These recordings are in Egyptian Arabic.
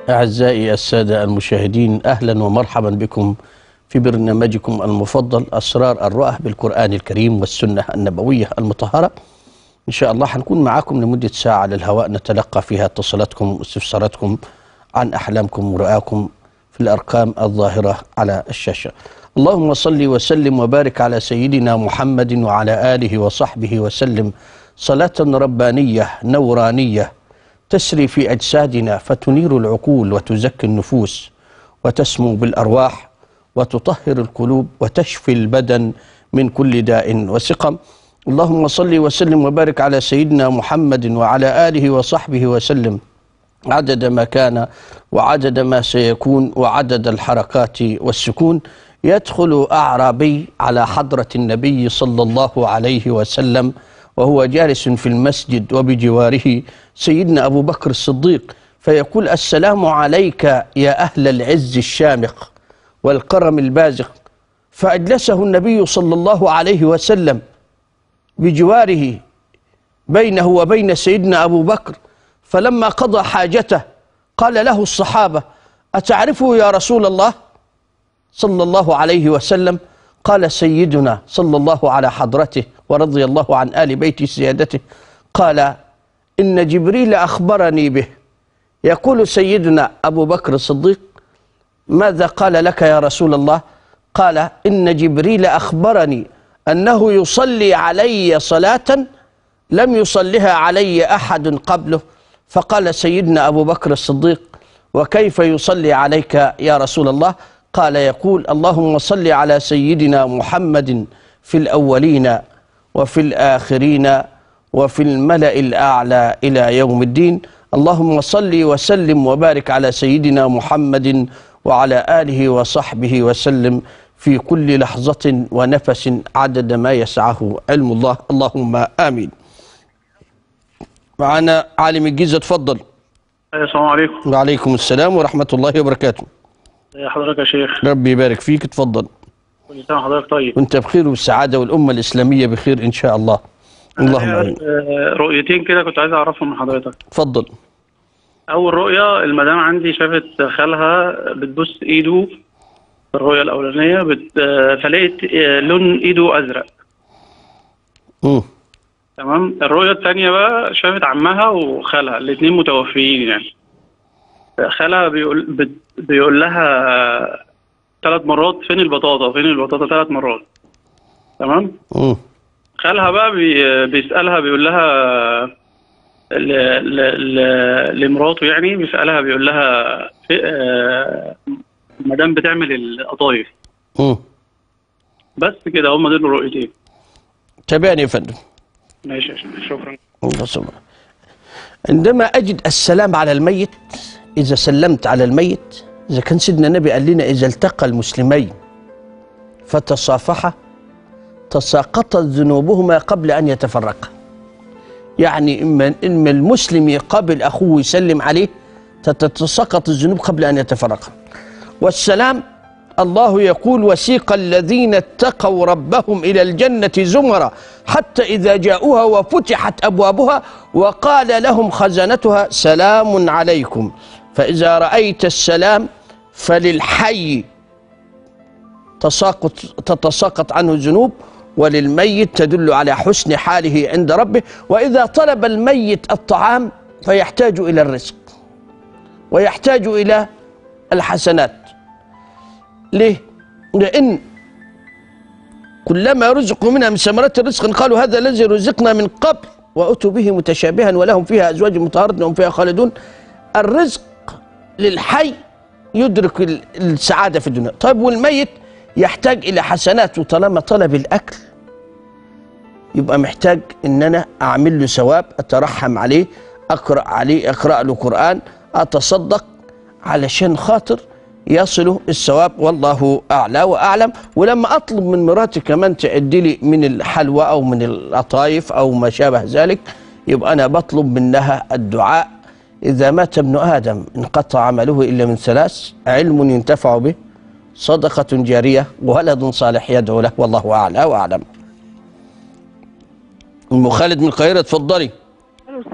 أعزائي السادة المشاهدين أهلا ومرحبا بكم في برنامجكم المفضل أسرار الرؤى بالقرآن الكريم والسنة النبوية المطهرة إن شاء الله حنكون معاكم لمدة ساعة على الهواء نتلقى فيها اتصالاتكم واستفساراتكم عن أحلامكم ورؤاكم في الأرقام الظاهرة على الشاشة اللهم صل وسلم وبارك على سيدنا محمد وعلى آله وصحبه وسلم صلاة ربانية نورانية تسري في أجسادنا فتنير العقول وتزكي النفوس وتسمو بالأرواح وتطهر القلوب وتشفي البدن من كل داء وسقم اللهم صل وسلم وبارك على سيدنا محمد وعلى آله وصحبه وسلم عدد ما كان وعدد ما سيكون وعدد الحركات والسكون يدخل أعرابي على حضرة النبي صلى الله عليه وسلم وهو جالس في المسجد وبجواره سيدنا أبو بكر الصديق فيقول السلام عليك يا أهل العز الشامخ والكرم البازق فأجلسه النبي صلى الله عليه وسلم بجواره بينه وبين سيدنا أبو بكر فلما قضى حاجته قال له الصحابة أتعرفه يا رسول الله صلى الله عليه وسلم قال سيدنا صلى الله على حضرته ورضي الله عن آل بيت سيادته قال إن جبريل أخبرني به يقول سيدنا أبو بكر الصديق ماذا قال لك يا رسول الله قال إن جبريل أخبرني أنه يصلي علي صلاة لم يصلها علي أحد قبله فقال سيدنا أبو بكر الصديق وكيف يصلي عليك يا رسول الله قال يقول اللهم صل على سيدنا محمد في الأولين وفي الآخرين وفي الملأ الأعلى إلى يوم الدين اللهم صل وسلم وبارك على سيدنا محمد وعلى آله وصحبه وسلم في كل لحظة ونفس عدد ما يسعه علم الله اللهم آمين معنا عالم الجيزة تفضل السلام عليكم وعليكم السلام ورحمة الله وبركاته يا حضرتك يا شيخ ربي يبارك فيك تفضل كل سنه وحضرتك طيب وانت بخير والسعادة والأمة الإسلامية بخير إن شاء الله اللهم آمين آه، رؤيتين كده كنت عايز اعرفهم من حضرتك تفضل اول رؤيه المدام عندي شافت خالها بتبص ايده في الرؤيه الاولانيه بت... آه، فلقيت آه، لون ايده ازرق مم. تمام الرؤيه الثانيه بقى شافت عمها وخالها الاثنين متوفيين يعني خالها بيقول بت... بيقول لها ثلاث مرات فين البطاطا فين البطاطا ثلاث مرات تمام مم. خالها بقى بي بيسألها بيقول لها ل... ل... ل... لمراته يعني بيسألها بيقول لها في... آه... المدام بتعمل القطايف مم. بس كده هم دول الرؤيتين تابعني يا فندم ماشي يا شيخ، شكرا الله صبر. عندما أجد السلام على الميت إذا سلمت على الميت إذا كان سيدنا النبي قال لنا إذا التقى المسلمين فتصافحا تساقطت ذنوبهما قبل أن يتفرقا يعني إما, إما المسلم يقابل أخوه ويسلم عليه تتساقط الذنوب قبل أن يتفرقا والسلام الله يقول وسيق الذين اتقوا ربهم إلى الجنة زمرا حتى إذا جاءوها وفتحت أبوابها وقال لهم خزنتها سلام عليكم فإذا رأيت السلام فللحي تساقط تتساقط عنه الذنوب وللميت تدل على حسن حاله عند ربه وإذا طلب الميت الطعام فيحتاج إلى الرزق ويحتاج إلى الحسنات ليه؟ لأن كلما رزقوا منها من ثمرات الرزق قالوا هذا الذي رزقنا من قبل وأتوا به متشابها ولهم فيها أزواج مطهرة وهم فيها خالدون الرزق للحي يدرك ال- السعادة في الدنيا طيب والميت يحتاج إلى حسنات وطالما طلب الأكل يبقى محتاج ان انا اعمل له ثواب اترحم عليه اقرا عليه اقرا له قران اتصدق علشان خاطر يصله الثواب والله اعلى واعلم ولما اطلب من مراتي كمان تعدي لي من الحلوى او من القطايف او ما شابه ذلك يبقى انا بطلب منها الدعاء اذا مات ابن ادم انقطع عمله الا من ثلاث علم ينتفع به صدقه جاريه وولد صالح يدعو له والله اعلى واعلم ام خالد من القاهره اتفضلي الو السلام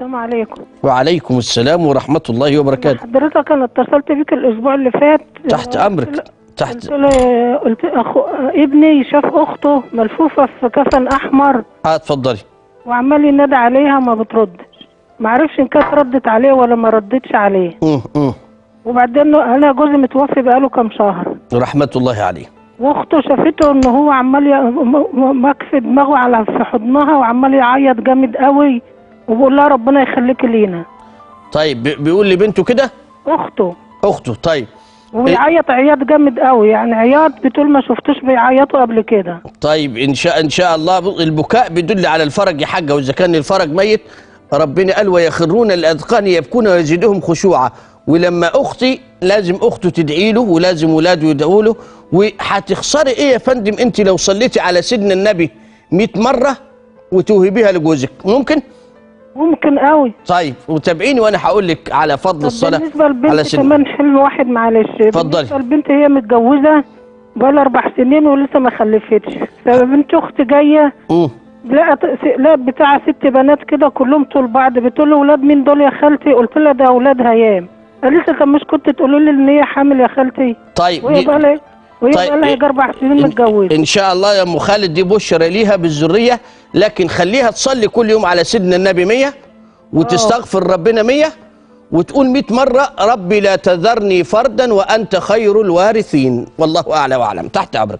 السلام عليكم وعليكم السلام ورحمة الله وبركاته حضرتك انا اتصلت بيك الاسبوع اللي فات تحت أمرك تحت قلت له قلت أخو ابني شاف اخته ملفوفه في كفن احمر اه اتفضلي وعمال ينادى عليها ما بتردش ما عرفش ان كانت ردت عليه ولا ما ردتش عليه مم، مم. وبعدين انا جوزي متوفي بقاله كام شهر رحمة الله عليه واخته شافته ان هو عمال ي- م- م- مكف دماغه على في حضنها وعمال يعيط جامد قوي وبقول لها ربنا يخليكي لينا طيب بي- بيقول لي بنته كده اخته أخته طيب وبيعيط عياط جامد قوي يعني عياط بتقول ما شفتوش بيعيطوا قبل كده طيب ان شاء ان شاء الله البكاء بيدل على الفرج يا حاجه واذا كان الفرج ميت ربنا قال ويخرون الاذقان يبكون ويزيدهم خشوعا ولما اختي لازم اخته تدعي له ولازم ولاده يدعوا له وهتخسري ايه يا فندم انت لو صليتي على سيدنا النبي 100 مره وتوهبيها لجوزك ممكن ممكن قوي طيب وتابعيني وانا هقول لك على فضل طب الصلاه بالنسبه على للبنت سيدنا كمان حلم واحد معلش اتفضلي. بالنسبه للبنت هي متجوزه بقالها اربع سنين ولسه ما خلفتش فبنت اختي جايه مم. لقت لقت بتاع ست بنات كده كلهم طول بعض بتقول له ولاد مين دول يا خالتي قلت لها ده اولاد هيام قالت لي طب مش كنت تقولوا لي ان هي حامل يا خالتي طيب وهي دي- بقى لها وهي طيب، بقى لها يجي اربع سنين إن- متجوزه ان شاء الله يا ام خالد دي بشرى ليها بالذريه لكن خليها تصلي كل يوم على سيدنا النبي 100 وتستغفر ربنا 100 وتقول 100 مره ربي لا تذرني فردا وانت خير الوارثين والله اعلى واعلم تحت امرك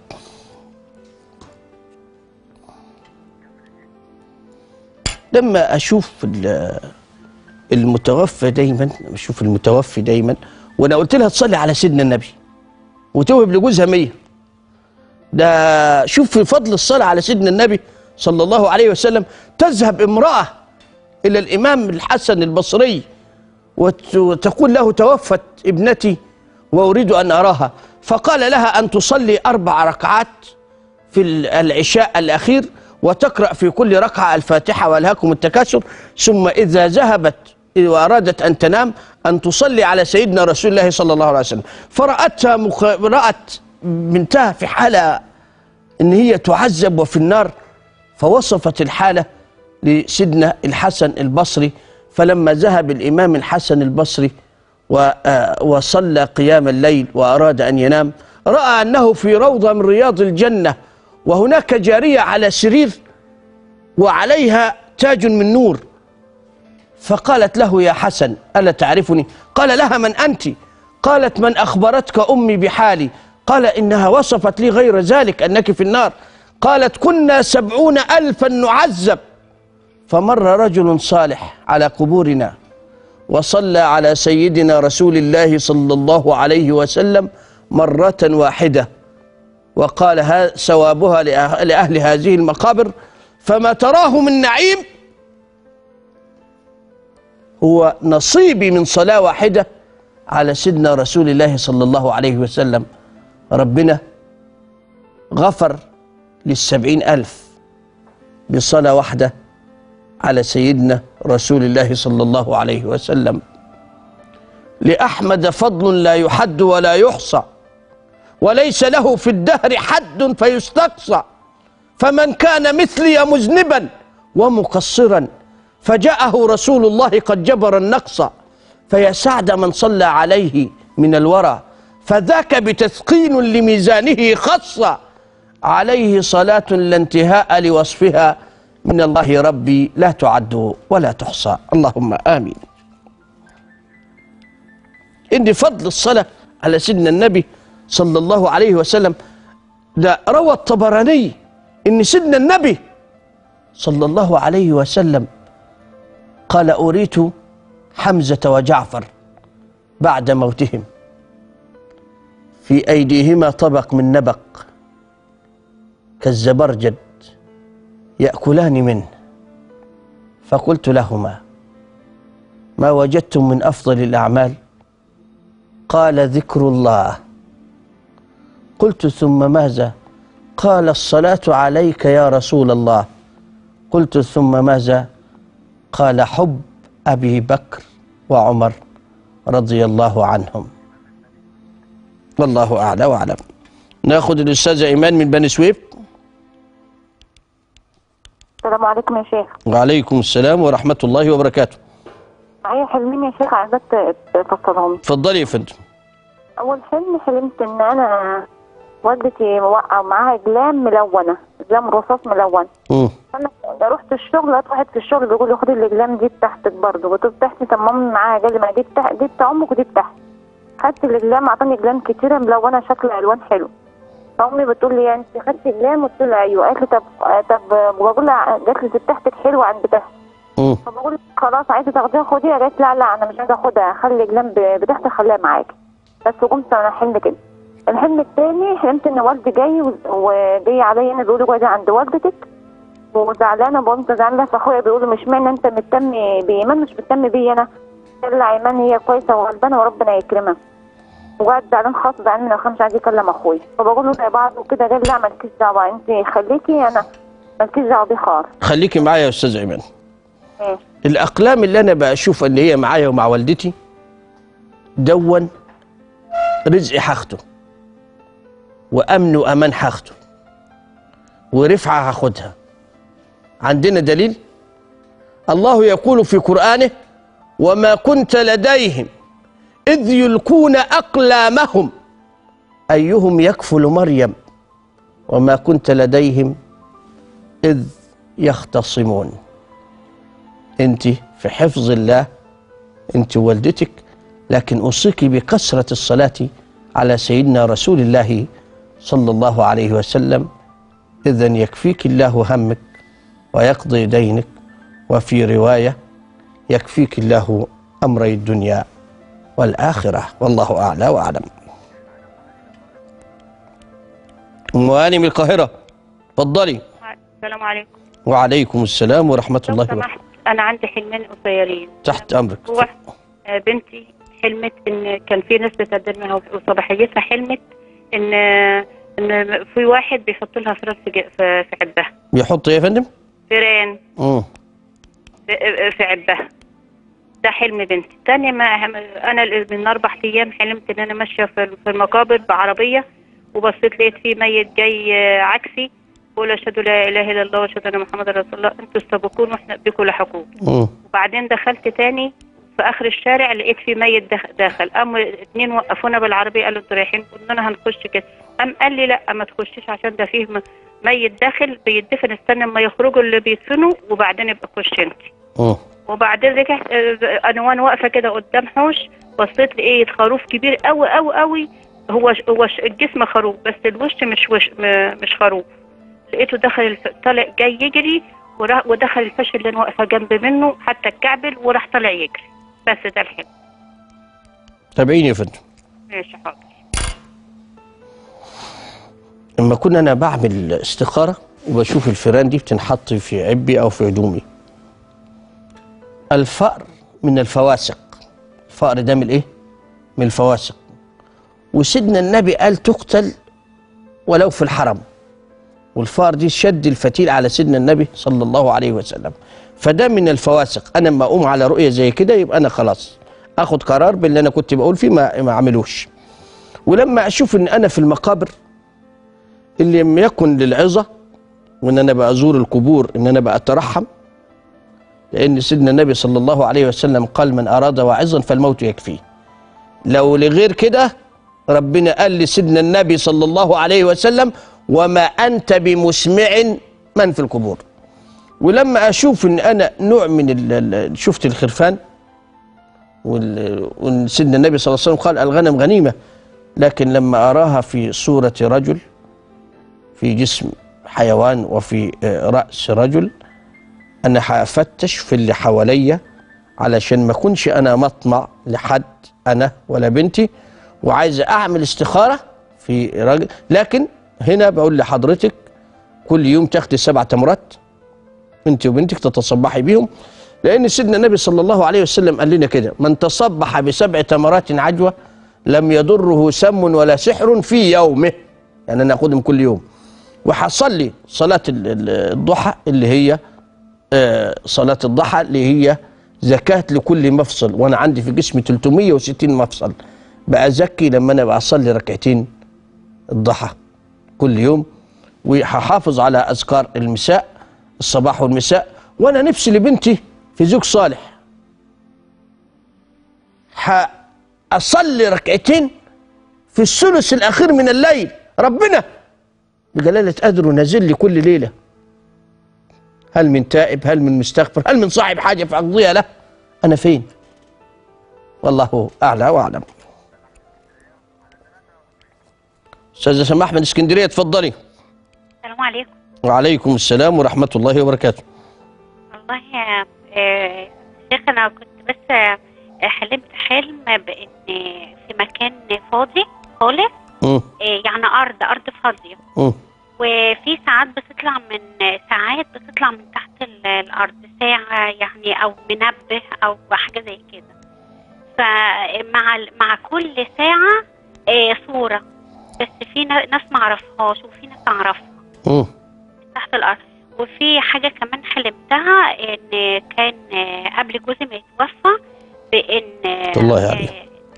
لما اشوف ال- المتوفى دايما لما اشوف المتوفي دايما وانا قلت لها تصلي على سيدنا النبي وتوهب لجوزها 100 ده شوف في فضل الصلاة على سيدنا النبي صلى الله عليه وسلم تذهب امرأة إلى الإمام الحسن البصري وت- وتقول له توفت ابنتي وأريد أن أراها فقال لها أن تصلي أربع ركعات في ال- العشاء الأخير وتقرأ في كل ركعة الفاتحة وألهاكم التكاثر ثم إذا ذهبت وأرادت أن تنام أن تصلي على سيدنا رسول الله صلى الله عليه وسلم فرأتها مخ... رأت بنتها في حالة إن هي تعذب وفي النار فوصفت الحالة لسيدنا الحسن البصري فلما ذهب الإمام الحسن البصري و- آه، وصلى قيام الليل وأراد أن ينام رأى أنه في روضة من رياض الجنة وهناك جارية على سرير وعليها تاج من نور فقالت له يا حسن ألا تعرفني قال لها من أنت قالت من أخبرتك أمي بحالي قال إنها وصفت لي غير ذلك أنك في النار قالت كنا سبعون ألفا نعذب فمر رجل صالح على قبورنا وصلى على سيدنا رسول الله صلى الله عليه وسلم مرة واحدة وقال ها ثوابها لأه- لأهل هذه المقابر فما تراه من نعيم هو نصيبي من صلاة واحدة على سيدنا رسول الله صلى الله عليه وسلم ربنا غفر للسبعين ألف بصلاة واحدة على سيدنا رسول الله صلى الله عليه وسلم لأحمد فضل لا يحد ولا يحصى وليس له في الدهر حد فيستقصى فمن كان مثلي مذنبا ومقصرا فجاءه رسول الله قد جبر النقص فيا سعد من صلى عليه من الورى فذاك بتثقين لميزانه خص عليه صلاة لا انتهاء لوصفها من الله ربي لا تعد ولا تحصى اللهم آمين إن فضل الصلاة على سيدنا النبي صلى الله عليه وسلم ده روى الطبراني إن سيدنا النبي صلى الله عليه وسلم قال أريت حمزة وجعفر بعد موتهم في أيديهما طبق من نبق كالزبرجد يأكلان منه فقلت لهما ما وجدتم من أفضل الأعمال قال ذكر الله قلت ثم ماذا قال الصلاة عليك يا رسول الله قلت ثم ماذا قال حب أبي بكر وعمر رضي الله عنهم والله أعلى وأعلم ناخذ الأستاذة إيمان من بني سويف السلام عليكم يا شيخ وعليكم السلام ورحمة الله وبركاته معايا حلمين يا شيخ عايزاك ت- تفسرهم لي. اتفضلي يا فندم اول حلم حلمت ان انا والدتي موقع معاها اقلام ملونه اقلام رصاص ملون مم. انا رحت الشغل لقيت واحد في الشغل بيقول لي خدي الاقلام دي بتاعتك برضه قلت له بتاعتي طب ماما معاها قال لي ما دي بتاع دي بتاع امك ودي بتاعتي خدت الاقلام اعطاني اقلام كتيره ملونه شكل الوان حلو فامي بتقول لي انت خدتي اقلام قلت لها ايوه قالت لي طب طب بقول لها قالت لي دي بتاعتك حلوه عن بتاعتي مم. فبقول خلاص عايزه تاخديها خديها قالت لا لا انا مش عايزه اخدها خلي الاقلام ب- بتاعتي خليها معاكي بس قمت انا حلم كده الحلم التاني حلمت ان والدي جاي و- وجاي عليا انا بيقول لي اقعدي عند والدتك وزعلانه وانت زعلانه فاخويا بيقول له مش معنى انت مهتم بايمان مش مهتم بيا انا قال لها ايمان هي كويسه وغلبانه وربنا يكرمها وقعد زعلان خالص زعلان من الخمس عايز يكلم اخويا فبقول له زي بعض وكده قال لا مالكيش دعوه انت خليكي انا مالكيش دعوه بيه خالص خليكي معايا يا استاذ ايمان إيه. الاقلام اللي انا بشوف ان هي معايا ومع والدتي دون رزق حاخده وامن وامان حاخده ورفعه هاخدها عندنا دليل الله يقول في قرانه وما كنت لديهم اذ يلقون اقلامهم ايهم يكفل مريم وما كنت لديهم اذ يختصمون انت في حفظ الله انت والدتك لكن اوصيك بكثره الصلاه على سيدنا رسول الله صلى الله عليه وسلم اذا يكفيك الله همك ويقضي دينك وفي روايه يكفيك الله امري الدنيا والاخره والله اعلى واعلم ام هاني من القاهره اتفضلي السلام عليكم وعليكم السلام ورحمه لو الله وبركاته سمحت انا عندي حلمين قصيرين تحت امرك هو آه، بنتي حلمت ان كان في ناس بتقدمها وصباحيتها حلمت ان ان في واحد بيحط لها فراس في ج- في في عبها بيحط ايه يا فندم؟ فيران مم. في- في عبها ده حلم بنتي تاني ما انا من اربع ايام حلمت ان انا ماشيه في في المقابر بعربيه وبصيت لقيت في ميت جاي آه، عكسي بقول اشهد لا اله الا الله واشهد ان محمد رسول الله انتوا السابقون واحنا بكم لاحقون مم. وبعدين دخلت تاني في اخر الشارع لقيت في ميت دخ- داخل قاموا اتنين وقفونا بالعربيه قالوا انتوا رايحين قلنا لنا هنخش كده قام قال لي لا ما تخشيش عشان ده فيه م- ميت داخل بيدفن استنى اما يخرجوا اللي بيدفنوا وبعدين يبقى خش انت مم. وبعدين رجعت آه، انا وانا واقفه كده قدام حوش بصيت لقيت خروف كبير قوي قوي قوي هو ش- هو ش- الجسم خروف بس الوش مش وش م- مش خروف لقيته دخل الف... طالع جاي يجري ورا- ودخل الفش اللي انا واقفه جنب منه حتى الكعبل وراح طالع يجري بس ده الحلم تابعيني يا فندم ماشي حاضر لما كنا انا بعمل استخاره وبشوف الفيران دي بتنحط في عبي او في هدومي الفأر من الفواسق الفأر ده من ايه من الفواسق وسيدنا النبي قال تقتل ولو في الحرم والفأر دي شد الفتيل على سيدنا النبي صلى الله عليه وسلم فده من الفواسق انا لما اقوم على رؤيه زي كده يبقى انا خلاص اخد قرار باللي انا كنت بقول فيه ما ما اعملوش ولما اشوف ان انا في المقابر اللي لم يكن للعظة وان انا بزور القبور ان انا بترحم لان سيدنا النبي صلى الله عليه وسلم قال من اراد واعظا فالموت يكفيه لو لغير كده ربنا قال لسيدنا النبي صلى الله عليه وسلم وما انت بمسمع من في القبور ولما اشوف ان انا نوع من ال- ال- شفت الخرفان وال- وسيدنا النبي صلى الله عليه وسلم قال الغنم غنيمه لكن لما اراها في صوره رجل في جسم حيوان وفي آه، رأس رجل أنا هفتش في اللي حواليا علشان ما أكونش أنا مطمع لحد أنا ولا بنتي وعايز أعمل استخارة في راجل لكن هنا بقول لحضرتك كل يوم تاخدي سبع تمرات أنت وبنتك تتصبحي بيهم لأن سيدنا النبي صلى الله عليه وسلم قال لنا كده من تصبح بسبع تمرات عجوة لم يضره سم ولا سحر في يومه يعني أنا أخدهم كل يوم وحصلي صلاة ال- ال- الضحى اللي هي آه، صلاة الضحى اللي هي زكاة لكل مفصل وأنا عندي في جسمي 360 مفصل بقى زكي لما أنا بقى أصلي ركعتين الضحى كل يوم وهحافظ على أذكار المساء الصباح والمساء وأنا نفسي لبنتي في زوج صالح هأصلي ركعتين في الثلث الأخير من الليل ربنا بجلالة قدره نازل لي كل ليلة هل من تائب هل من مستغفر هل من صاحب حاجة فأقضيها له أنا فين والله أعلى وأعلم أستاذة سماح من اسكندرية اتفضلي السلام عليكم وعليكم السلام ورحمة الله وبركاته والله يا آه، شيخ انا كنت بس آه، حلمت حلم بان في مكان فاضي خالص مم. آه، يعني ارض ارض فاضيه مم. وفي ساعات بتطلع من ساعات بتطلع من تحت ال- الارض ساعه يعني او منبه او حاجه زي كده فمع ال- مع كل ساعه آه، صوره بس في نا- ناس ما اعرفهاش وفي ناس اعرفها مم. تحت الارض وفي حاجه كمان حلمتها ان كان آه، قبل جوزي ما يتوفى بان آه، الله عليه.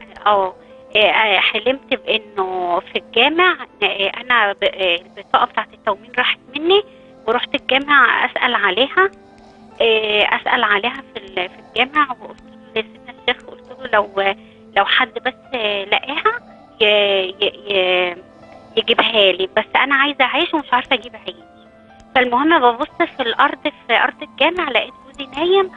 اه آه، حلمت بانه في الجامع آه، انا ب- آه، البطاقه بتاعت التومين راحت مني ورحت الجامع اسال عليها آه، اسال عليها في ال- في الجامع وقلت له لسيدنا الشيخ قلت له لو لو حد بس آه، لقاها ي- ي- ي- يجيبها لي بس انا عايزه اعيش ومش عارفه اجيب عيش فالمهم ببص في الارض في ارض الجامع لقيت جوزي نايم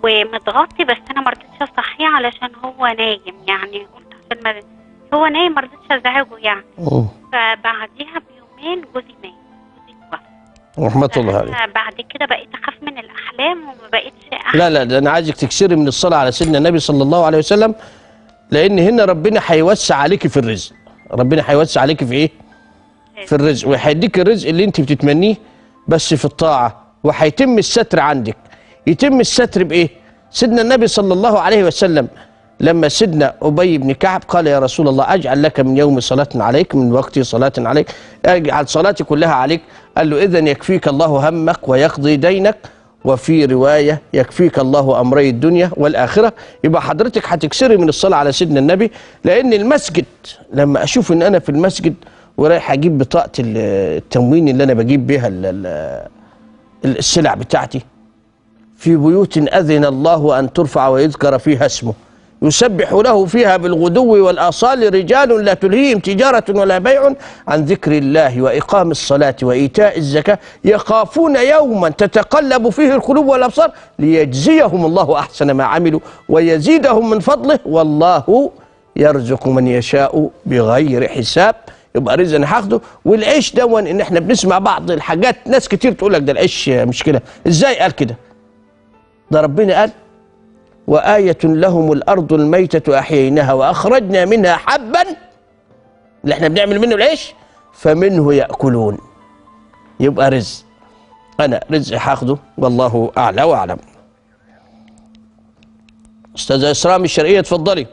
ومتغطي بس انا ما رضيتش اصحيه علشان هو نايم يعني قلت عشان ما هو نايم ما رضيتش ازعجه يعني مم. فبعديها بيومين جوزي مات جوزي توفى رحمة الله عليه فأنا بعد كده بقيت اخاف من الاحلام وما بقيتش أحلم. لا لا ده انا عايزك تكسري من الصلاه على سيدنا النبي صلى الله عليه وسلم لان هنا ربنا هيوسع عليكي في الرزق ربنا هيوسع عليكي في ايه في الرزق وهيديك الرزق اللي انت بتتمنيه بس في الطاعه وهيتم الستر عندك يتم الستر بايه سيدنا النبي صلى الله عليه وسلم لما سيدنا ابي بن كعب قال يا رسول الله اجعل لك من يوم صلاه عليك من وقت صلاه عليك اجعل صلاتي كلها عليك قال له اذا يكفيك الله همك ويقضي دينك وفي روايه يكفيك الله امري الدنيا والاخره يبقى حضرتك هتكسري من الصلاه على سيدنا النبي لان المسجد لما اشوف ان انا في المسجد ورايح اجيب بطاقه ال- التموين اللي انا بجيب بيها ال- ال- السلع بتاعتي في بيوت أذن الله أن ترفع ويذكر فيها اسمه يسبح له فيها بالغدو والآصال رجال لا تلهيهم تجارة ولا بيع عن ذكر الله وإقام الصلاة وإيتاء الزكاة يخافون يوما تتقلب فيه القلوب والأبصار ليجزيهم الله أحسن ما عملوا ويزيدهم من فضله والله يرزق من يشاء بغير حساب يبقى رزق انا هاخده والعيش دون ان احنا بنسمع بعض الحاجات ناس كتير تقول لك ده العيش مشكله ازاي قال كده ده ربنا قال وآية لهم الأرض الميتة أحييناها وأخرجنا منها حبا اللي احنا بنعمل منه العيش فمنه يأكلون يبقى رزق أنا رزق هاخده والله أعلى وأعلم أستاذة إسراء من الشرقية اتفضلي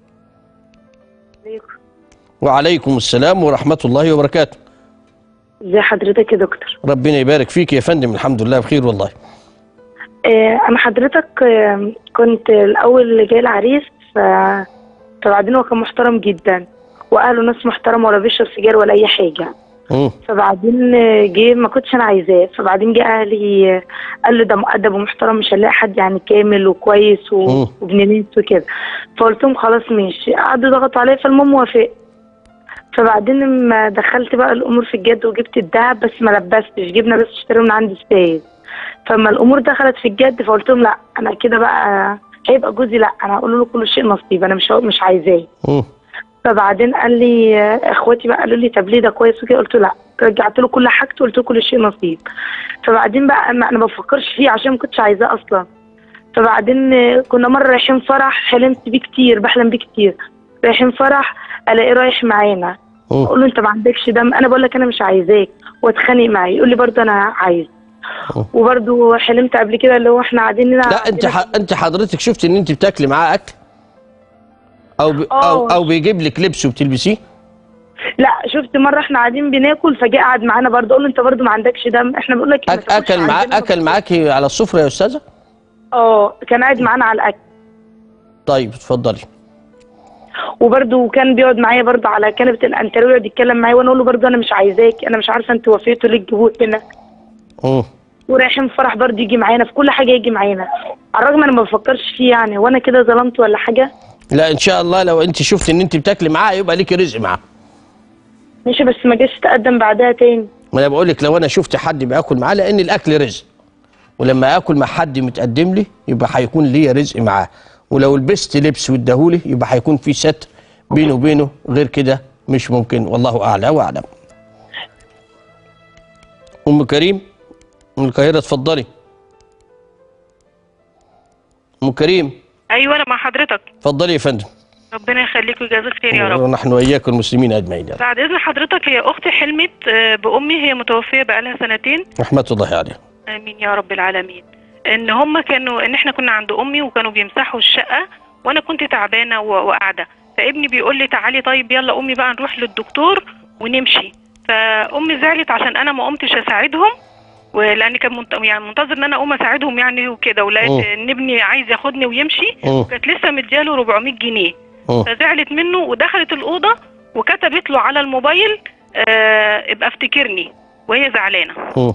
وعليكم السلام ورحمة الله وبركاته ازي حضرتك يا دكتور ربنا يبارك فيك يا فندم الحمد لله بخير والله آه، انا حضرتك آه، كنت الاول جاي العريس ف... فبعدين هو كان محترم جدا واهله ناس محترمه ولا بيشرب سجاير ولا اي حاجه مم. فبعدين آه، جه ما كنتش انا عايزاه فبعدين جه اهلي آه، قال لي ده مؤدب ومحترم مش هنلاقي حد يعني كامل وكويس مم. و... وابن ناس وكده فقلت لهم خلاص ماشي قعدوا ضغطوا عليا فالمهم وافقت فبعدين لما دخلت بقى الامور في الجد وجبت الدهب بس ما لبستش جبنا بس اشتريه من عند استاذ فلما الامور دخلت في الجد فقلت لهم لا انا كده بقى هيبقى جوزي لا انا هقول له كل شيء نصيب انا مش مش عايزاه مم. فبعدين قال لي آه، اخواتي بقى قالوا لي طب ليه ده كويس وكده قلت له لا رجعت له كل حاجته قلت له كل شيء نصيب فبعدين بقى ما انا ما بفكرش فيه عشان ما كنتش عايزاه اصلا فبعدين آه، كنا مره رايحين فرح حلمت بيه كتير بحلم بيه كتير رايحين فرح الاقيه رايح معانا مم. اقول له انت ما عندكش دم انا بقول لك انا مش عايزاك واتخانق معاه يقول لي برضه انا عايز وبرضه حلمت قبل كده اللي هو احنا قاعدين هنا لا انت ح... انت حضرتك شفت ان انت بتاكلي معاه اكل او ب... او آه. او بيجيب لك لبس وبتلبسيه لا شفت مره احنا قاعدين بناكل فجاء قعد معانا برضه اقول له انت برضه ما عندكش دم احنا بنقول لك ما أك... تاكلش اكل معاه عندنا. اكل معاكي على السفره يا استاذه اه كان قاعد معانا على الاكل طيب اتفضلي وبرده كان بيقعد معايا برده على كنبه الانتريه ويقعد يتكلم معايا وانا اقول له برده انا مش عايزاك انا مش عارفه انت وفيته ليه تجيبوه هنا مم. ورايحين فرح برده يجي معانا في كل حاجه يجي معانا على الرغم انا ما بفكرش فيه يعني وانا كده ظلمت ولا حاجه لا ان شاء الله لو انت شفت ان انت بتاكلي معاه يبقى ليكي رزق معاه ماشي بس ما جاش تقدم بعدها تاني ما انا بقول لك لو انا شفت حد بياكل معاه لان الاكل رزق ولما اكل مع حد متقدم لي يبقى هيكون ليا رزق معاه ولو لبست لبس واداهولي يبقى هيكون في ستر بينه وبينه غير كده مش ممكن والله اعلى واعلم ام كريم من القاهره اتفضلي ام كريم ايوه انا مع حضرتك اتفضلي يا فندم ربنا يخليك ويجازيك خير يا رب ونحن واياكم المسلمين اجمعين يا رب بعد اذن حضرتك هي اختي حلمت آه، بامي هي متوفيه بقالها سنتين رحمه الله عليه امين يا رب العالمين ان هم كانوا ان احنا كنا عند امي وكانوا بيمسحوا الشقه وانا كنت تعبانه و- وقاعده فابني بيقول لي تعالي طيب يلا امي بقى نروح للدكتور ونمشي فامي زعلت عشان انا ما قمتش اساعدهم ولان كان منت... يعني منتظر ان انا اقوم اساعدهم يعني وكده ولقيت مم. ان ابني عايز ياخدني ويمشي مم. كانت لسه مدياله 400 جنيه مم. فزعلت منه ودخلت الاوضه وكتبت له على الموبايل آه ابقى افتكرني وهي زعلانه مم.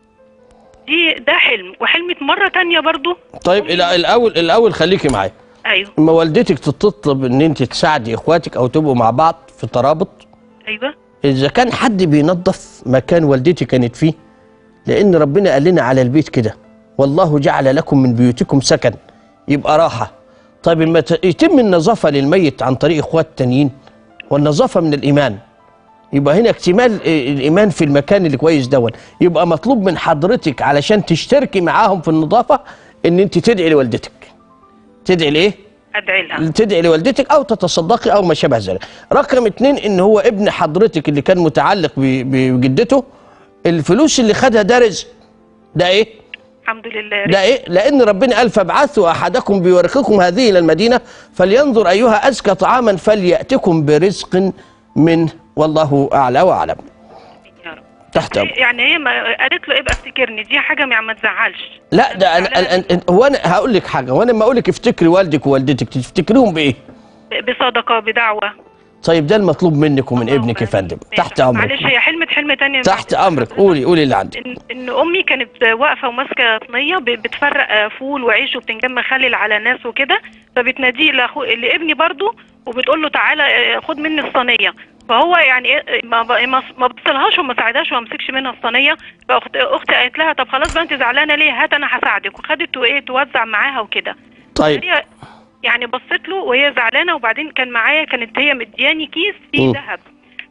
دي ده حلم وحلمت مره تانية برضو طيب الأ- الاول الاول خليكي معايا ايوه اما والدتك تطلب ان انت تساعدي اخواتك او تبقوا مع بعض في ترابط ايوه اذا كان حد بينظف مكان والدتي كانت فيه لان ربنا قال لنا على البيت كده والله جعل لكم من بيوتكم سكن يبقى راحه طيب لما ت- يتم النظافه للميت عن طريق اخوات تانيين والنظافه من الايمان يبقى هنا اكتمال آه، الايمان في المكان اللي كويس دون يبقى مطلوب من حضرتك علشان تشتركي معاهم في النظافه ان انت تدعي لوالدتك تدعي لايه ادعي لها تدعي لوالدتك او تتصدقي او ما شابه ذلك رقم اتنين ان هو ابن حضرتك اللي كان متعلق ب- بجدته الفلوس اللي خدها ده رزق ده ايه الحمد لله ده ايه لان ربنا قال فابعثوا احدكم بورقكم هذه الى المدينه فلينظر ايها ازكى طعاما فلياتكم برزق منه والله اعلى واعلم يا رب تحت أمر. يعني هي ما قالت له ابقى افتكرني دي حاجه ما ما تزعلش لا ده انا أنا- أنا- هو انا هقول لك حاجه وانا لما اقول لك افتكري والدك ووالدتك تفتكريهم بايه ب- بصدقه بدعوه طيب ده المطلوب منك ومن اللهم ابنك يا آمين. فندم ماشي. تحت امرك معلش هي حلمت حلم تاني تحت بعد- امرك قولي قولي اللي عندك ان ان امي كانت واقفه وماسكه صينيه ب- بتفرق آه، فول وعيش وبتنجان مخلل على ناس وكده فبتناديه لاخو لابني برضو وبتقول له تعالى آه، خد مني الصينيه فهو يعني إيه، ما ب- ما ما بتصلهاش وما ساعدهاش وما مسكش منها الصينيه فاخت اختي قالت لها طب خلاص بقى انت زعلانه ليه هات انا هساعدك وخدت وايه توزع معاها وكده طيب هي يعني بصيت له وهي زعلانه وبعدين كان معايا كانت هي مدياني كيس فيه مم. ذهب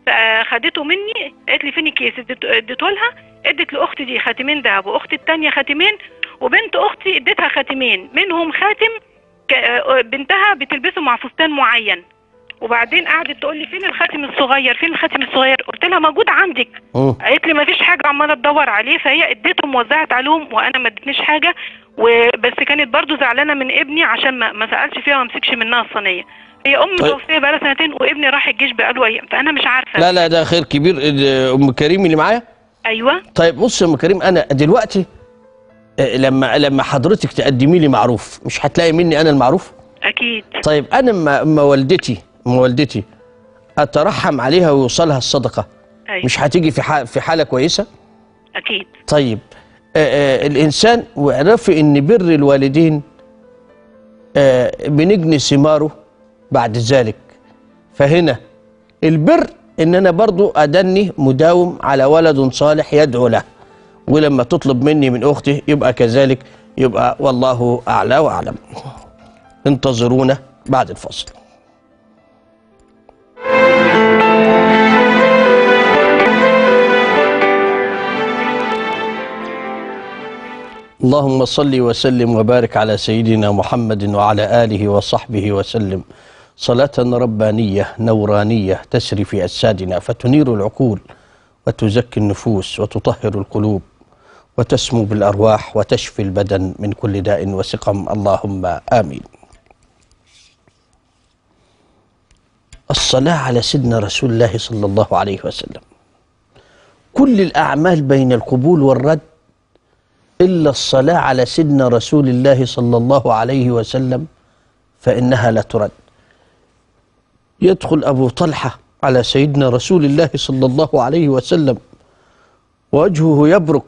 فخدته مني قالت لي فين الكيس اديته اديته لها ادت لاختي دي خاتمين ذهب واختي الثانيه خاتمين وبنت اختي اديتها خاتمين منهم خاتم ك- آه، بنتها بتلبسه مع فستان معين وبعدين قعدت تقول لي فين الخاتم الصغير فين الخاتم الصغير قلت لها موجود عندك مم. قالت لي ما فيش حاجه عماله تدور عليه فهي اديتهم وزعت عليهم وانا ما ادتنيش حاجه وبس كانت برضو زعلانه من ابني عشان ما, ما سالش فيها وما مسكش منها الصينيه هي ام طيب. متوفيه بقالها سنتين وابني راح الجيش بقاله ايام فانا مش عارفه لا لا ده خير كبير ال- ام كريم اللي معايا ايوه طيب بص يا ام كريم انا دلوقتي آه، لما لما حضرتك تقدمي لي معروف مش هتلاقي مني انا المعروف اكيد طيب انا اما اما والدتي اما والدتي اترحم عليها ويوصلها الصدقه ايوه مش هتيجي في ح- في حاله كويسه اكيد طيب آه آه الانسان واعرفي ان بر الوالدين آه بنجني ثماره بعد ذلك فهنا البر ان انا برضو ادني مداوم على ولد صالح يدعو له ولما تطلب مني من اختي يبقى كذلك يبقى والله اعلى واعلم انتظرونا بعد الفصل اللهم صل وسلم وبارك على سيدنا محمد وعلى اله وصحبه وسلم صلاة ربانية نورانية تسري في أجسادنا فتنير العقول وتزكي النفوس وتطهر القلوب وتسمو بالأرواح وتشفي البدن من كل داء وسقم اللهم آمين الصلاة على سيدنا رسول الله صلى الله عليه وسلم كل الأعمال بين القبول والرد إلا الصلاة على سيدنا رسول الله صلى الله عليه وسلم فإنها لا ترد يدخل أبو طلحة على سيدنا رسول الله صلى الله عليه وسلم وجهه يبرق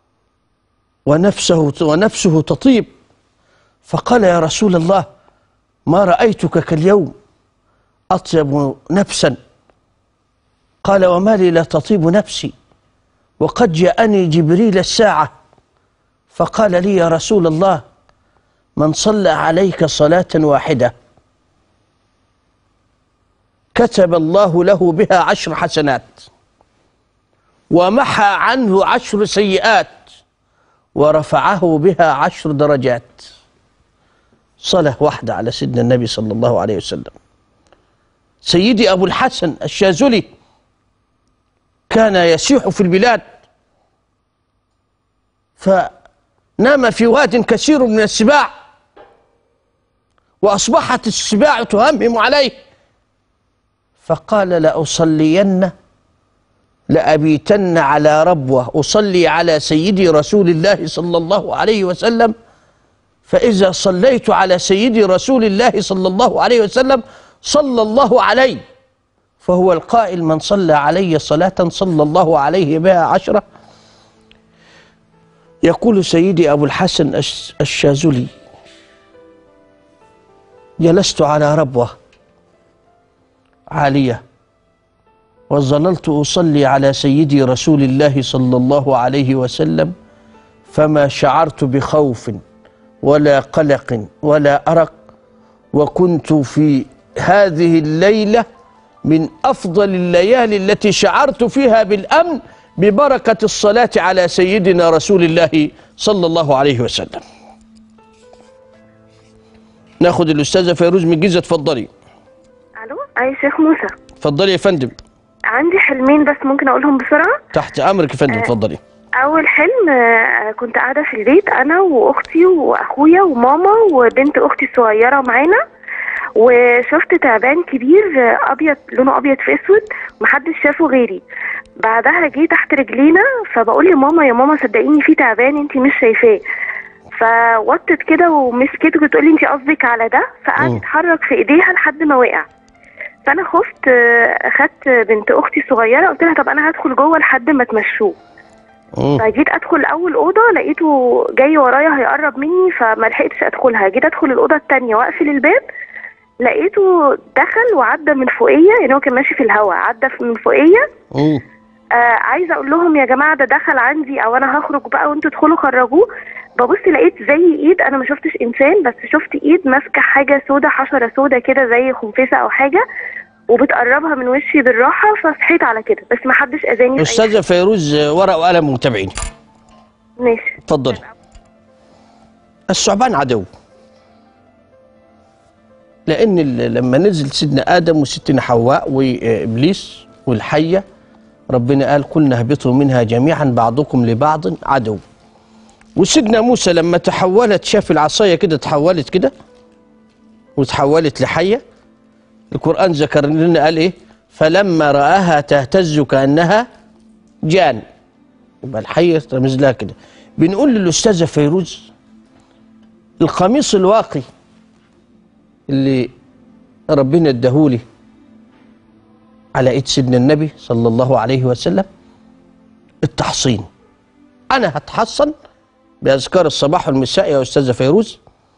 ونفسه ونفسه تطيب فقال يا رسول الله ما رأيتك كاليوم أطيب نفسا قال وما لي لا تطيب نفسي وقد جاءني جبريل الساعة فقال لي يا رسول الله من صلى عليك صلاة واحدة كتب الله له بها عشر حسنات ومحى عنه عشر سيئات ورفعه بها عشر درجات صلاة واحدة على سيدنا النبي صلى الله عليه وسلم سيدي أبو الحسن الشاذلي كان يسيح في البلاد فنام في واد كثير من السباع وأصبحت السباع تهمهم عليه فقال لأصلين لأبيتن على ربوة أصلي على سيدي رسول الله صلى الله عليه وسلم فإذا صليت على سيدي رسول الله صلى الله عليه وسلم صلى الله عليه فهو القائل من صلى علي صلاة صلى الله عليه بها عشرة يقول سيدي أبو الحسن الش- الشاذلي جلست على ربوة عالية وظللت أصلي على سيدي رسول الله صلى الله عليه وسلم فما شعرت بخوف ولا قلق ولا أرق وكنت في هذه الليلة من أفضل الليالي التي شعرت فيها بالأمن ببركة الصلاة على سيدنا رسول الله صلى الله عليه وسلم ناخد الأستاذة فيروز من الجيزة اتفضلي الو اي شيخ موسى اتفضلي يا فندم عندي حلمين بس ممكن اقولهم بسرعه تحت أمرك يا فندم اتفضلي اول حلم آه، كنت قاعده في البيت انا واختي واخويا وماما وبنت اختي الصغيره معانا وشفت تعبان كبير آه، ابيض لونه ابيض في اسود محدش شافه غيري بعدها جه تحت رجلينا فبقول لماما يا ماما صدقيني في تعبان انت مش شايفاه فوطت كده ومسكته بتقول لي انت قصدك على ده فقعد مم. يتحرك في ايديها لحد ما وقع فانا خفت آه، اخدت بنت اختي الصغيره قلت لها طب انا هدخل جوه لحد ما تمشوه مم. فجيت ادخل اول اوضه لقيته جاي ورايا هيقرب مني فما لحقتش ادخلها جيت ادخل الاوضه التانية واقفل الباب لقيته دخل وعدى من فوقيه يعني هو كان ماشي في الهواء عدى من فوقيه مم. آه عايزه اقول لهم يا جماعه ده دخل عندي او انا هخرج بقى وانتوا ادخلوا خرجوه ببص لقيت زي ايد انا ما شفتش انسان بس شفت ايد ماسكه حاجه سودة حشره سودة كده زي خنفسه او حاجه وبتقربها من وشي بالراحه فصحيت على كده بس ما حدش اذاني في أي أستاذة فيروز آه، ورقة وقلم متابعين ماشي اتفضلي الثعبان عدو لان ال- لما نزل سيدنا ادم وستنا حواء وابليس والحيه ربنا قال كلنا اهبطوا منها جميعا بعضكم لبعض عدو وسيدنا موسى لما تحولت شاف العصايه كده تحولت كده وتحولت لحيه القران ذكر لنا قال ايه فلما راها تهتز كانها جان يبقى الحيه رمز لها كده بنقول للاستاذه فيروز القميص الواقي اللي ربنا اداهولي على ايد سيدنا النبي صلى الله عليه وسلم التحصين انا هتحصن باذكار الصباح والمساء يا استاذه فيروز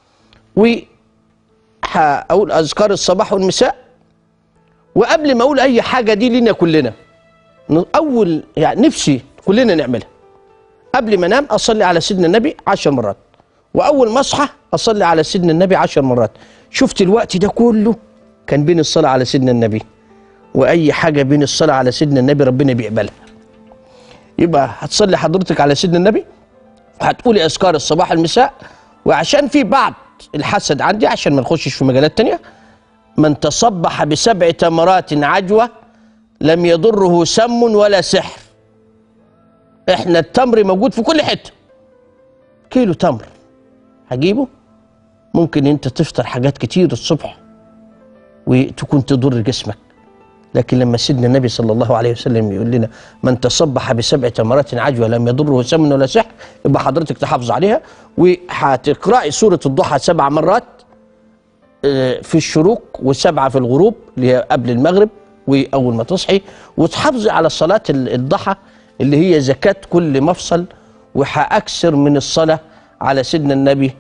وهقول اذكار الصباح والمساء وقبل ما اقول اي حاجه دي لينا كلنا اول يعني نفسي كلنا نعملها قبل ما انام اصلي على سيدنا النبي عشر مرات واول ما اصحى اصلي على سيدنا النبي عشر مرات شفت الوقت ده كله كان بين الصلاه على سيدنا النبي واي حاجه بين الصلاه على سيدنا النبي ربنا بيقبلها يبقى هتصلي حضرتك على سيدنا النبي وهتقولي اذكار الصباح المساء وعشان في بعض الحسد عندي عشان ما نخشش في مجالات تانية من تصبح بسبع تمرات عجوه لم يضره سم ولا سحر احنا التمر موجود في كل حته كيلو تمر هجيبه ممكن انت تفطر حاجات كتير الصبح وتكون تضر جسمك لكن لما سيدنا النبي صلى الله عليه وسلم يقول لنا من تصبح بسبع تمرات عجوه لم يضره سم ولا سحر يبقى حضرتك تحافظ عليها وهتقراي سوره الضحى سبع مرات آه، في الشروق وسبعه في الغروب اللي هي قبل المغرب واول ما تصحي وتحافظي على صلاه ال- الضحى اللي هي زكاه كل مفصل وهاكثر من الصلاه على سيدنا النبي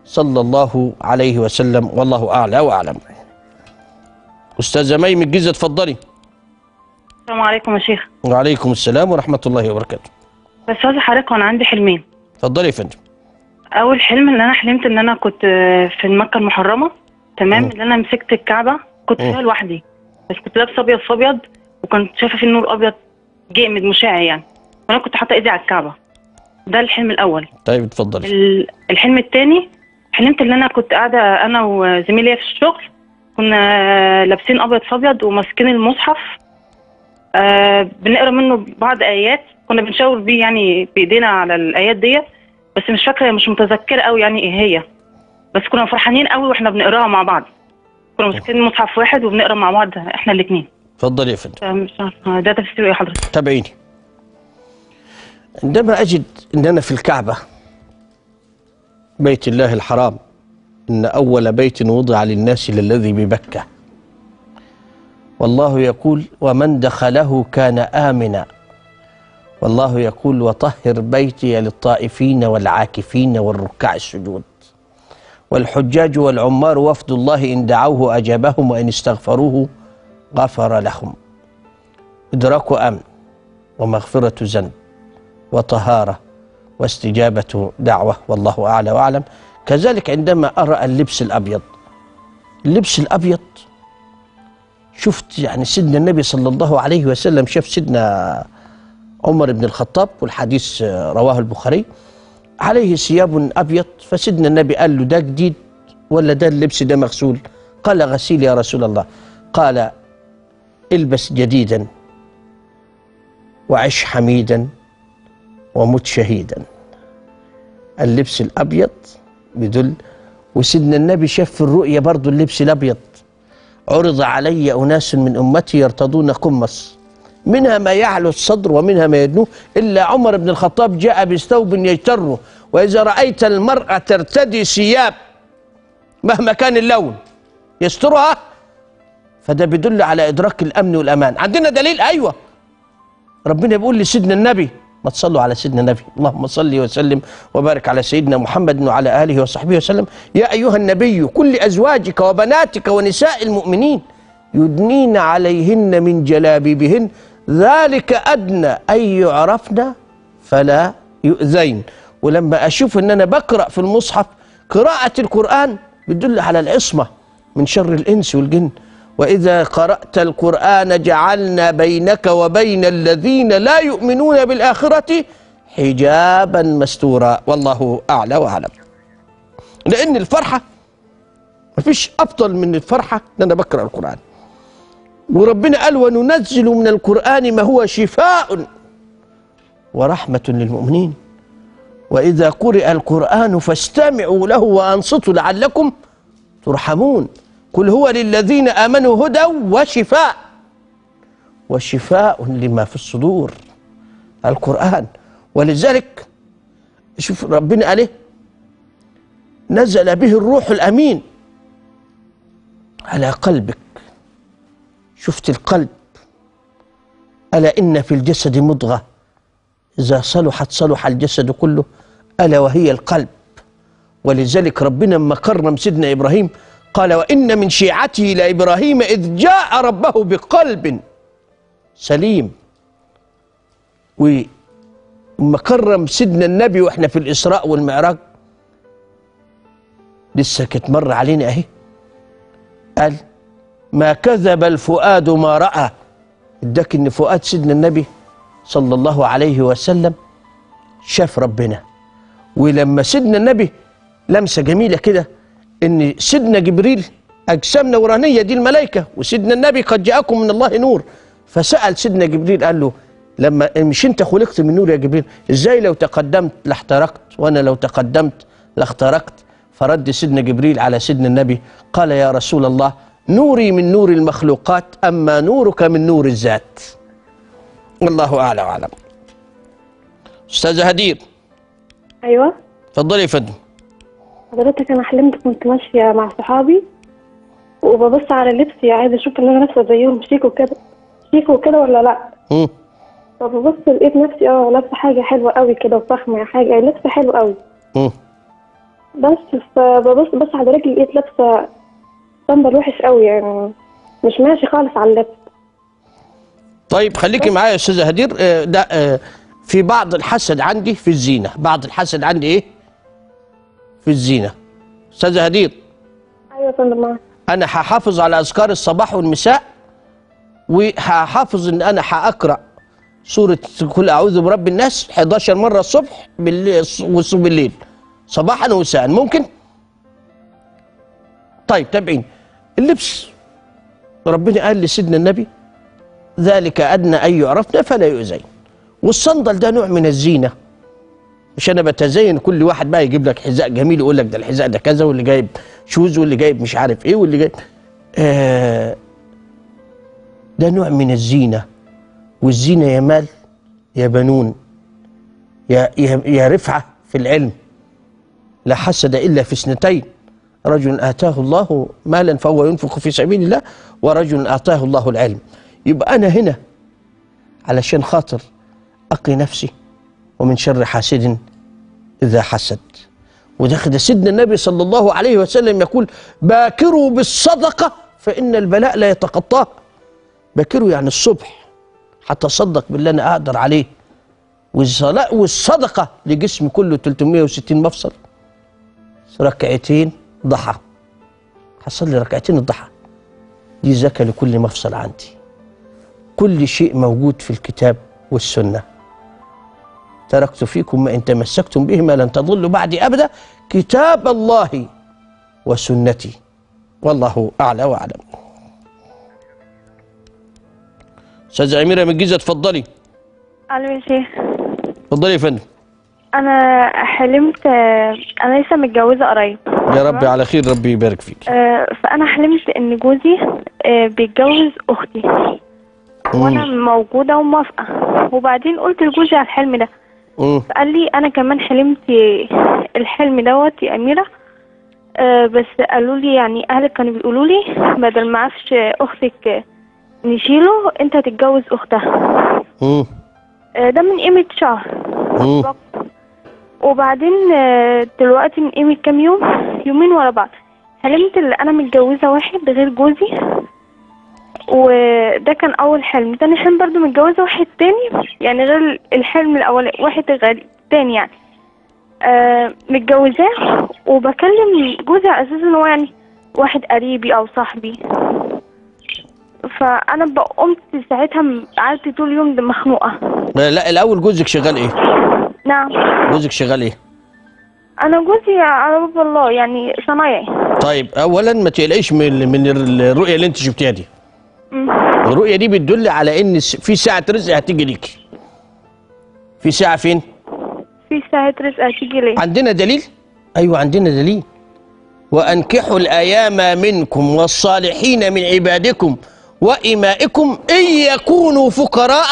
صلى الله عليه وسلم والله أعلى وأعلم أستاذة مي من الجيزة اتفضلي السلام عليكم يا شيخ وعليكم السلام ورحمة الله وبركاته بس عايزه حضرتك وانا عندي حلمين اتفضلي يا فندم اول حلم ان انا حلمت ان انا كنت في مكه المحرمه تمام ان انا مسكت الكعبه كنت فيها لوحدي بس كنت لابسه ابيض في ابيض وكنت شايفه في النور ابيض جامد مشع يعني وانا كنت حاطه ايدي على الكعبه ده الحلم الاول طيب اتفضلي ال- الحلم الثاني حلمت ان انا كنت قاعده انا وزميلي في الشغل كنا لابسين ابيض في ابيض وماسكين المصحف آه بنقرا منه بعض ايات كنا بنشاور بيه يعني بايدينا على الايات ديت بس مش فاكره مش متذكره قوي يعني ايه هي بس كنا فرحانين قوي واحنا بنقراها مع بعض كنا ماسكين مصحف واحد وبنقرا مع بعض احنا الاثنين اتفضلي يا فندم مش عارفه ده تفسيره ايه حضرتك تابعيني عندما أجد أن أنا في الكعبة بيت الله الحرام إن أول بيت وضع للناس للذي ببكة والله يقول ومن دخله كان آمنا والله يقول وطهر بيتي للطائفين والعاكفين والركع السجود والحجاج والعمار وفد الله إن دعوه أجابهم وإن استغفروه غفر لهم إدراك أمن ومغفرة ذنب وطهارة واستجابة دعوة والله أعلى وأعلم كذلك عندما أرى اللبس الأبيض اللبس الأبيض شفت يعني سيدنا النبي صلى الله عليه وسلم شاف سيدنا عمر بن الخطاب والحديث رواه البخاري عليه ثياب أبيض فسيدنا النبي قال له ده جديد ولا ده اللبس ده مغسول قال غسيل يا رسول الله قال البس جديدا وعش حميدا ومت شهيدا اللبس الابيض بيدل وسيدنا النبي شاف في الرؤيا برضو اللبس الابيض عرض علي اناس من امتي يرتضون قمص منها ما يعلو الصدر ومنها ما يدنوه الا عمر بن الخطاب جاء بثوب يجتره واذا رايت المراه ترتدي ثياب مهما كان اللون يسترها فده بيدل على ادراك الامن والامان عندنا دليل ايوه ربنا بيقول لسيدنا النبي ما تصلوا على سيدنا النبي اللهم صل وسلم وبارك على سيدنا محمد وعلى اله وصحبه وسلم يا ايها النبي كل ازواجك وبناتك ونساء المؤمنين يدنين عليهن من جلابيبهن ذلك ادنى ان يعرفن فلا يؤذين ولما اشوف ان انا بقرا في المصحف قراءه القران بتدل على العصمه من شر الانس والجن واذا قرات القران جعلنا بينك وبين الذين لا يؤمنون بالاخره حجابا مستورا والله اعلى واعلم لان الفرحه مفيش افضل من الفرحه ان انا بقرا القران وربنا قال وننزل من القران ما هو شفاء ورحمه للمؤمنين واذا قرئ القران فاستمعوا له وانصتوا لعلكم ترحمون قل هو للذين امنوا هدى وشفاء وشفاء لما في الصدور القران ولذلك شوف ربنا عليه نزل به الروح الامين على قلبك شفت القلب الا ان في الجسد مضغه اذا صلحت صلح الجسد كله الا وهي القلب ولذلك ربنا لما كرم سيدنا ابراهيم قال وان من شيعته لابراهيم اذ جاء ربه بقلب سليم وما كرم سيدنا النبي واحنا في الاسراء والمعراج لسه كانت مر علينا اهي قال ما كذب الفؤاد ما راى اداك ان فؤاد سيدنا النبي صلى الله عليه وسلم شاف ربنا ولما سيدنا النبي لمسه جميله كده ان سيدنا جبريل اجسام نورانيه دي الملائكه وسيدنا النبي قد جاءكم من الله نور فسال سيدنا جبريل قال له لما مش انت خلقت من نور يا جبريل ازاي لو تقدمت لاحترقت وانا لو تقدمت لاخترقت فرد سيدنا جبريل على سيدنا النبي قال يا رسول الله نوري من نور المخلوقات اما نورك من نور الذات والله اعلى واعلم استاذه هدير ايوه اتفضلي يا فندم حضرتك انا حلمت كنت ماشيه مع صحابي وببص على لبسي عايزه اشوف ان انا لابسه زيهم شيك وكده شيك وكده ولا لا مم. فببص لقيت نفسي اه لابسه حاجه حلوه قوي كده وفخمه حاجه لبس حلو قوي مم. بس فببص بص على رجلي لقيت لابسة صندل وحش قوي يعني مش ماشي خالص على اللبس طيب خليكي معايا يا استاذه هدير آه، ده آه، في بعض الحسد عندي في الزينه بعض الحسد عندي ايه في الزينه استاذه هدير ايوه يا فندم معاك انا هحافظ على اذكار الصباح والمساء وهحافظ ان انا هاقرا سوره قل اعوذ برب الناس 11 مره الصبح بالليل بالليل صباحا ومساء ممكن طيب تابعين اللبس ربنا قال لسيدنا النبي ذلك ادنى ان يعرفنا فلا يؤذين والصندل ده نوع من الزينه مش انا بتزين كل واحد بقى يجيب لك حذاء جميل يقول لك ده الحذاء ده كذا واللي جايب شوز واللي جايب مش عارف ايه واللي جايب آه ده نوع من الزينه والزينه يا مال يا بنون يا يا, يا رفعه في العلم لا حسد الا في اثنتين رجل اتاه الله مالا فهو ينفق في سبيل الله ورجل اتاه الله العلم يبقى انا هنا علشان خاطر اقي نفسي ومن شر حاسد اذا حسد وده سيدنا النبي صلى الله عليه وسلم يقول باكروا بالصدقه فان البلاء لا يتقطاه باكروا يعني الصبح حتى اصدق باللي انا اقدر عليه والصلاة والصدقه لجسمي كله 360 مفصل ركعتين ضحى هصلي ركعتين الضحى دي زكاه لكل مفصل عندي كل شيء موجود في الكتاب والسنه تركت فيكم ما ان تمسكتم بهما لن تضلوا بعدي ابدا كتاب الله وسنتي والله اعلى واعلم استاذه اميره من الجيزه اتفضلي الو يا شيخ اتفضلي يا فندم انا حلمت انا لسه متجوزه قريب يا ربي على خير ربي يبارك فيك آه، فانا حلمت ان جوزي آه، بيتجوز اختي وانا موجوده وموافقه وبعدين قلت لجوزي على الحلم ده مم. فقال لي انا كمان حلمت الحلم دوت يا اميره آه، بس قالوا لي يعني اهلك كانوا بيقولوا لي بدل ما عفش اختك نشيله انت هتتجوز اختها مم. آه، ده من قيمه شهر مم. وبعدين آه، دلوقتي من قيمة كام يوم يومين ورا بعض حلمت ان انا متجوزة واحد غير جوزي وده كان اول حلم تاني حلم برضو متجوزة واحد تاني يعني غير الحلم الاول واحد غير تاني يعني آه متجوزاه وبكلم جوزي على اساس ان هو يعني واحد قريبي او صاحبي فانا بقى قمت ساعتها م- قعدت طول اليوم مخنوقة آه، لا الاول جوزك شغال ايه نعم جوزك شغال ايه انا جوزي على باب الله يعني صنايعي طيب اولا ما تقلقيش من من الرؤيه اللي انت شفتيها دي مم. الرؤيه دي بتدل على ان س- في ساعه رزق هتيجي ليكي في ساعه فين في ساعة رزق هتيجي ليه عندنا دليل ايوه عندنا دليل وانكحوا الايام منكم والصالحين من عبادكم وامائكم ان يكونوا فقراء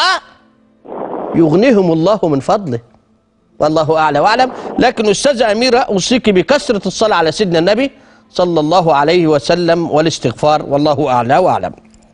يغنيهم الله من فضله والله اعلى واعلم لكن استاذه اميره اوصيك بكثره الصلاه على سيدنا النبي صلى الله عليه وسلم والاستغفار والله اعلى واعلم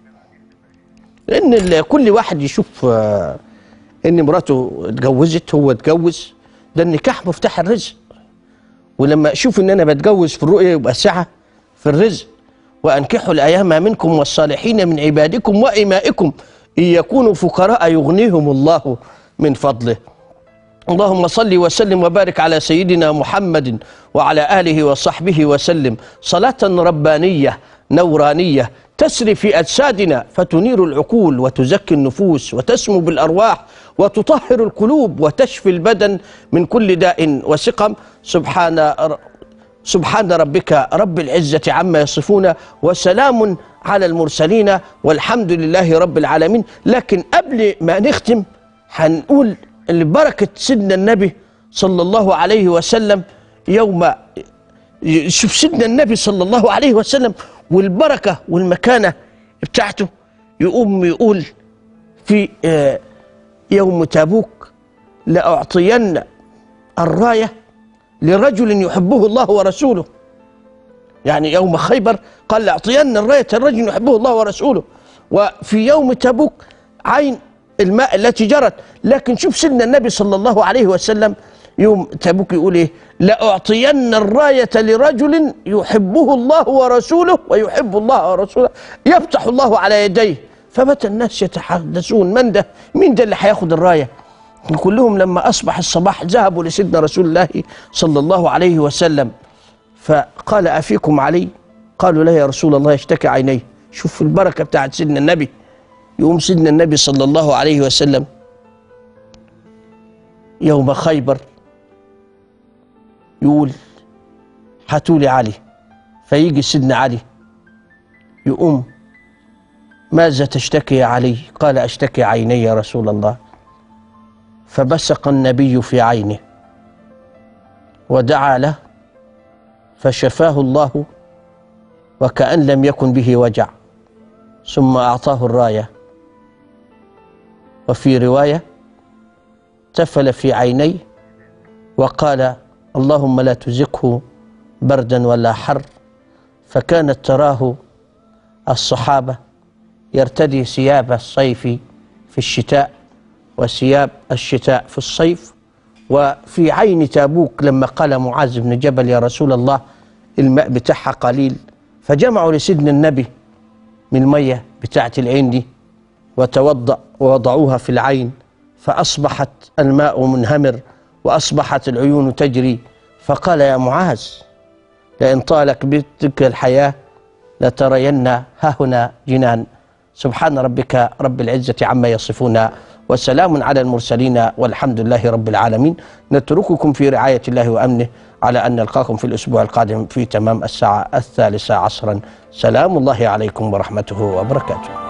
لان ال- كل واحد يشوف آه، ان مراته اتجوزت هو اتجوز ده النكاح مفتاح الرزق ولما اشوف ان انا بتجوز في الرؤيه يبقى سعه في الرزق وانكحوا الايام منكم والصالحين من عبادكم وامائكم ان يكونوا فقراء يغنيهم الله من فضله اللهم صل وسلم وبارك على سيدنا محمد وعلى اله وصحبه وسلم صلاه ربانيه نورانيه تسري في اجسادنا فتنير العقول وتزكي النفوس وتسمو بالارواح وتطهر القلوب وتشفي البدن من كل داء وسقم سبحان سبحان ربك رب العزه عما يصفون وسلام على المرسلين والحمد لله رب العالمين لكن قبل ما نختم هنقول لبركه سيدنا النبي صلى الله عليه وسلم يوم شوف سيدنا النبي صلى الله عليه وسلم والبركه والمكانه بتاعته يقوم يقول في آه، يوم تابوك لأعطين الراية لرجل يحبه الله ورسوله يعني يوم خيبر قال لأعطين الراية الرجل يحبه الله ورسوله وفي يوم تبوك عين الماء التي جرت لكن شوف سيدنا النبي صلى الله عليه وسلم يوم تبوك يقول ايه لأعطين الراية لرجل يحبه الله ورسوله ويحب الله ورسوله يفتح الله على يديه فبات الناس يتحدثون من ده مين ده اللي هياخد الراية كلهم لما أصبح الصباح ذهبوا لسيدنا رسول الله صلى الله عليه وسلم فقال أفيكم علي قالوا لا يا رسول الله يشتكي عينيه شوف البركة بتاعت سيدنا النبي يقوم سيدنا النبي صلى الله عليه وسلم يوم خيبر يقول هاتوا لي علي فيجي سيدنا علي يقوم ماذا تشتكي يا علي قال أشتكي عيني يا رسول الله فبصق النبي في عينه ودعا له فشفاه الله وكأن لم يكن به وجع ثم أعطاه الراية وفي رواية تفل في عينيه وقال اللهم لا تزقه بردا ولا حر فكانت تراه الصحابة يرتدي ثياب الصيف في الشتاء وثياب الشتاء في الصيف وفي عين تابوك لما قال معاذ بن جبل يا رسول الله الماء بتاعها قليل فجمعوا لسيدنا النبي من المية بتاعة العين دي وتوضأ ووضعوها في العين فأصبحت الماء منهمر وأصبحت العيون تجري فقال يا معاذ لئن طالك بك الحياة لترين ها هنا جنان سبحان ربك رب العزة عما يصفون وسلام على المرسلين والحمد لله رب العالمين نترككم في رعاية الله وأمنه على أن نلقاكم في الأسبوع القادم في تمام الساعة الثالثة عصرا سلام الله عليكم ورحمته وبركاته